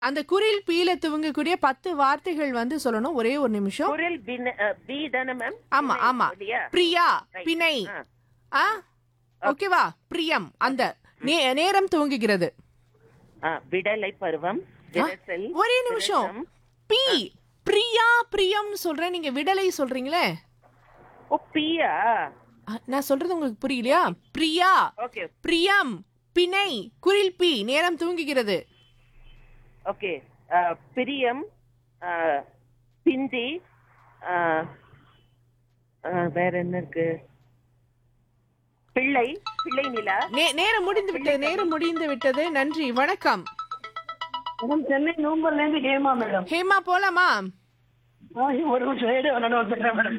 அந்த குரில் பீல துவங்கக்கூடிய பத்து வார்த்தைகள் வந்து சொல்லணும் ஒரே ஒரு நிமிஷம் குரல் பின- அ, பி தானே மேம் ஆமா ஆமா இல்லையா பிரியா Right. பிணை ஆ. ஆ ஓகேவா பிரியம் அந்த நே- நேரம் துவங்குகிறது ஆ, விடலை பருவம் விரசல் ஒரே நிமிஷம் விரசம். பி பிரியா பிரியம் சொல்றேன் நீங்க விடலை சொல்றீங்களே ஓ பியா அ, நான் சொல்றது உங்களுக்கு புரியலையா பிரியா ஓகே பிரியம் பிணை குரில் பி நேரம் தூங்குகிறது ஓகே ஆ, பிரியம் ஆ, பிந்தி ஆ, ஆ, வேற என்ன இருக்கு பிள்ளை பிள்ளை நிலா நே- நேரம் முடிந்து விட்டது நேரம் முடிந்து விட்டது நன்றி வணக்கம் மேடம் சென்னை நூம்பர்ல இருந்து ஹேமா மேடம் ஹேமா போலாமா ஆ, ஒரு நிமிஷம் ஏடு வரணும் வந்துடுறேன் மேடம்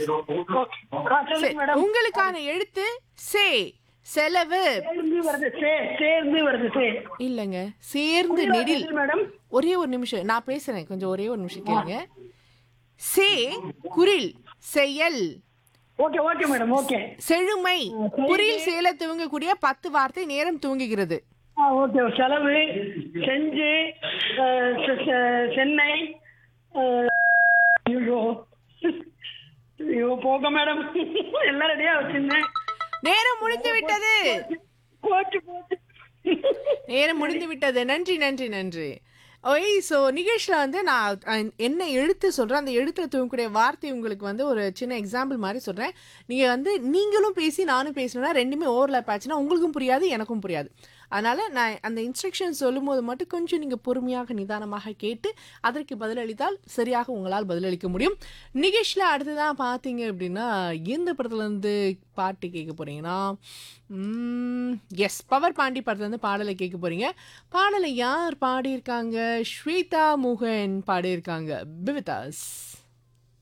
ஆ, சொல்லுங்க சரி, மேடம் உங்களுக்கான எழுத்து சே செலவு சேர்ந்து வருது சே சேர்ந்து வருது சே இல்லங்க சேர்ந்து நெடில் மேடம் ஒரே ஒரு நிமிஷம் நான் பேசுறேன் கொஞ்சம் ஒரே ஒரு நிமிஷம் கேளுங்க சே குரில் செயல் ஓகே ஓகே மேடம் ஓகே செழுமை குரில் சேல துவங்கக்கூடிய பத்து வார்த்தை நேரம் தூங்குகிறது ஆ ஓகே செலவு செஞ்சு ஆ, செ- செ- சென்னை ஆ, ஐயோ ஐயோ போக மேடம் எல்லாம் ரெடியா வச்சிருந்தேன் நேரம் முடிந்து விட்டது போச்சு போச்சு நேரம் முடிந்து விட்டது நன்றி நன்றி நன்றி ஓய் ஸோ நிகழ்ச்சியில் வந்து நான் அஹ், என்ன எழுத்து சொல்கிறேன் அந்த எழுத்துல தூங்கக்கூடிய வார்த்தை உங்களுக்கு வந்து ஒரு சின்ன எக்ஸாம்பிள் மாதிரி சொல்கிறேன் நீங்கள் வந்து நீங்களும் பேசி நானும் பேசணும்னா ரெண்டுமே ஓவர்லேப் ஆச்சுன்னா உங்களுக்கும் புரியாது எனக்கும் புரியாது அதனால் நான் அந்த இன்ஸ்ட்ரக்ஷன் சொல்லும்போது மட்டும் கொஞ்சம் நீங்கள் பொறுமையாக நிதானமாக கேட்டு அதற்கு பதிலளித்தால் சரியாக உங்களால் பதிலளிக்க முடியும் நிகழ்ச்சியில் அடுத்ததான் பார்த்தீங்க அப்படின்னா எந்த படத்துலேருந்து பாட்டு கேட்க போகிறீங்கன்னா எஸ் பவர் பாண்டி படத்துலேருந்து பாடலை கேட்க போகிறீங்க பாடலை யார் பாடியிருக்காங்க ஸ்வேதா மோகன் பாடியிருக்காங்க பிவிதாஸ்